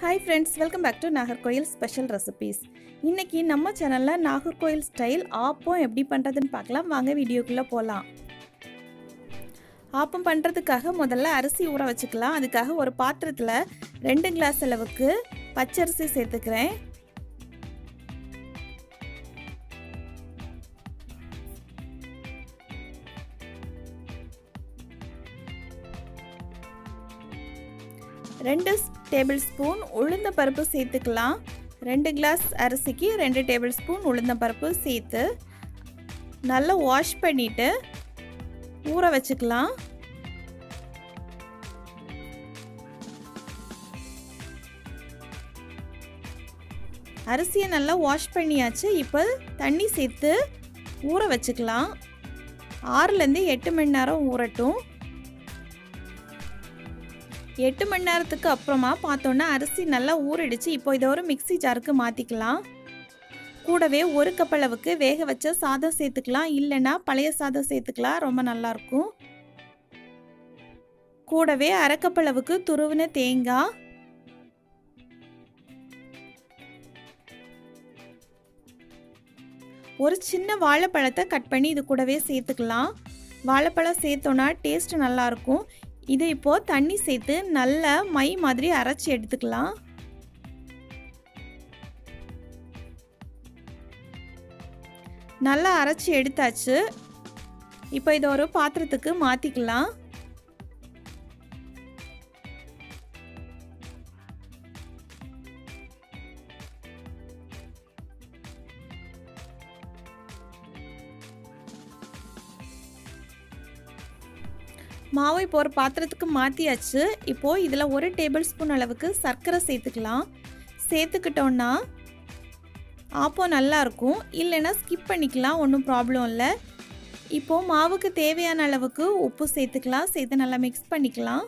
hi friends welcome back to Nagercoil special recipes இன்னைக்கு நம்ம சேனலில் நாகர்கோயில் ஸ்டைல் ஆப்பம் எப்படி பண்ணுறதுன்னு பார்க்கலாம் வாங்க வீடியோக்குள்ளே போகலாம் ஆப்பம் பண்ணுறதுக்காக முதல்ல அரிசி ஊற வச்சுக்கலாம் அதுக்காக ஒரு பாத்திரத்தில் ரெண்டு கிளாஸ் அளவுக்கு பச்சரிசி சேர்த்துக்கிறேன் ரெண்டு டேபிள் ஸ்பூன் உளுந்த பருப்பு சேர்த்துக்கலாம் ரெண்டு கிளாஸ் அரிசிக்கு ரெண்டு டேபிள் ஸ்பூன் உளுந்த பருப்பு சேர்த்து நல்லா வாஷ் பண்ணிவிட்டு ஊற வச்சுக்கலாம் அரிசியை நல்லா வாஷ் பண்ணியாச்சு இப்போ தண்ணி சேர்த்து ஊற வச்சுக்கலாம் ஆறுலேருந்து எட்டு மணி நேரம் ஊறட்டும் எட்டு மணி நேரத்துக்கு அப்புறமா பார்த்தோன்னா அரிசி நல்லா ஊறிடுச்சு இப்போ இதை ஒரு மிக்சி ஜாருக்கு மாற்றிக்கலாம் கூடவே ஒரு கப் அளவுக்கு வேக வச்ச சாதம் சேர்த்துக்கலாம் இல்லைன்னா பழைய சாதம் சேர்த்துக்கலாம் ரொம்ப நல்லாயிருக்கும் கூடவே அரைக்கப்பளவுக்கு துருவின தேங்காய் ஒரு சின்ன வாழைப்பழத்தை கட் பண்ணி இது கூடவே சேர்த்துக்கலாம் வாழைப்பழம் சேர்த்தோன்னா டேஸ்ட் நல்லாயிருக்கும் இது இப்போது தண்ணி சேர்த்து நல்ல மை மாதிரி அரைச்சி எடுத்துக்கலாம் நல்லா அரைச்சி எடுத்தாச்சு இப்போ இதை ஒரு பாத்திரத்துக்கு மாற்றிக்கலாம் மாவை இப்போ ஒரு பாத்திரத்துக்கு மாற்றியாச்சு இப்போது இதில் ஒரு டேபிள் ஸ்பூன் அளவுக்கு சர்க்கரை சேர்த்துக்கலாம் சேர்த்துக்கிட்டோன்னா ஆப்பம் நல்லாயிருக்கும் இல்லைன்னா ஸ்கிப் பண்ணிக்கலாம் ஒன்றும் ப்ராப்ளம் இல்லை இப்போது மாவுக்கு தேவையான அளவுக்கு உப்பு சேர்த்துக்கலாம் சேர்த்து நல்லா மிக்ஸ் பண்ணிக்கலாம்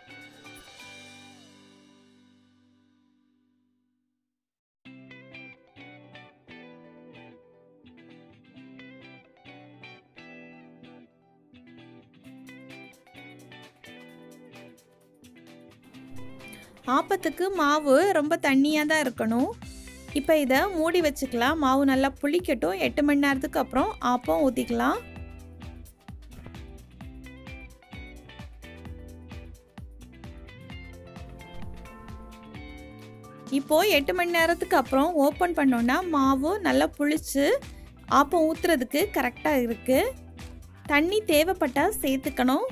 ஆப்பத்துக்கு மாவு ரொம்ப தண்ணியாக தான் இருக்கணும் இப்போ இதை மூடி வச்சுக்கலாம் மாவு நல்லா புளிக்கட்டும் எட்டு மணி நேரத்துக்கு அப்புறம் ஆப்பம் ஊற்றிக்கலாம் இப்போது எட்டு மணி நேரத்துக்கு அப்புறம் ஓப்பன் பண்ணோன்னா மாவு நல்லா புளிச்சு ஆப்பம் ஊற்றுறதுக்கு கரெக்டாக இருக்குது தண்ணி தேவைப்பட்டால் சேர்த்துக்கணும்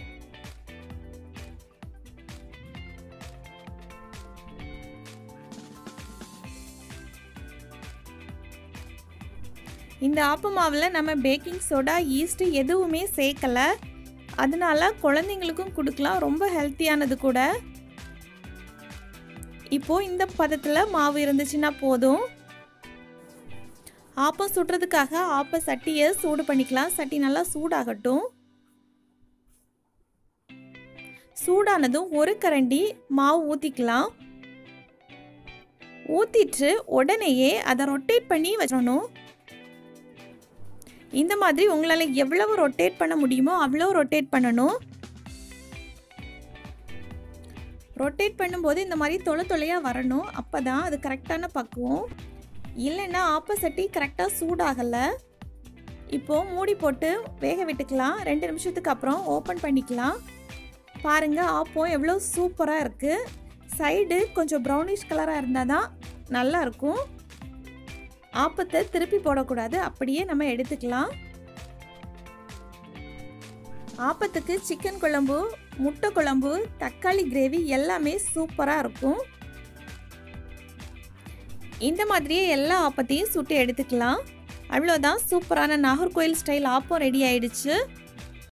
இந்த ஆப்ப மாவில் நம்ம பேக்கிங் சோடா ஈஸ்ட்டு எதுவுமே சேர்க்கலை அதனால குழந்தைங்களுக்கும் கொடுக்கலாம் ரொம்ப ஹெல்த்தியானது கூட இப்போது இந்த பதத்தில் மாவு இருந்துச்சுன்னா போதும் ஆப்பம் சுடுறதுக்காக ஆப்ப சட்டியை சூடு பண்ணிக்கலாம் சட்டி நல்லா சூடாகட்டும் சூடானதும் ஒரு கரண்டி மாவு ஊற்றிக்கலாம் ஊற்றிட்டு உடனேயே அதை ரொட்டேட் பண்ணி வச்சிடணும் இந்த மாதிரி உங்களால் எவ்வளவு ரொட்டேட் பண்ண முடியுமோ அவ்வளோ ரொட்டேட் பண்ணணும் ரொட்டேட் பண்ணும்போது இந்த மாதிரி தொலை தொலையாக வரணும் அப்போ தான் அது கரெக்டான பக்குவம் இல்லைன்னா ஆப்போசிட்டி கரெக்டாக சூடாகலை இப்போது மூடி போட்டு வேக விட்டுக்கலாம் ரெண்டு நிமிஷத்துக்கு அப்புறம் ஓப்பன் பண்ணிக்கலாம் பாருங்கள் ஆப்பம் எவ்வளோ சூப்பராக இருக்குது சைடு கொஞ்சம் ப்ரௌனிஷ் கலராக இருந்தால் தான் நல்லாயிருக்கும் ஆப்பத்தை திருப்பி போடக்கூடாது அப்படியே நம்ம எடுத்துக்கலாம் ஆப்பத்துக்கு சிக்கன் குழம்பு முட்டை குழம்பு தக்காளி கிரேவி எல்லாமே சூப்பராக இருக்கும் இந்த மாதிரியே எல்லா ஆப்பத்தையும் சுட்டு எடுத்துக்கலாம் அவ்வளோதான் சூப்பரான நாகர்கோயில் ஸ்டைல் ஆப்பம் ரெடி ஆயிடுச்சு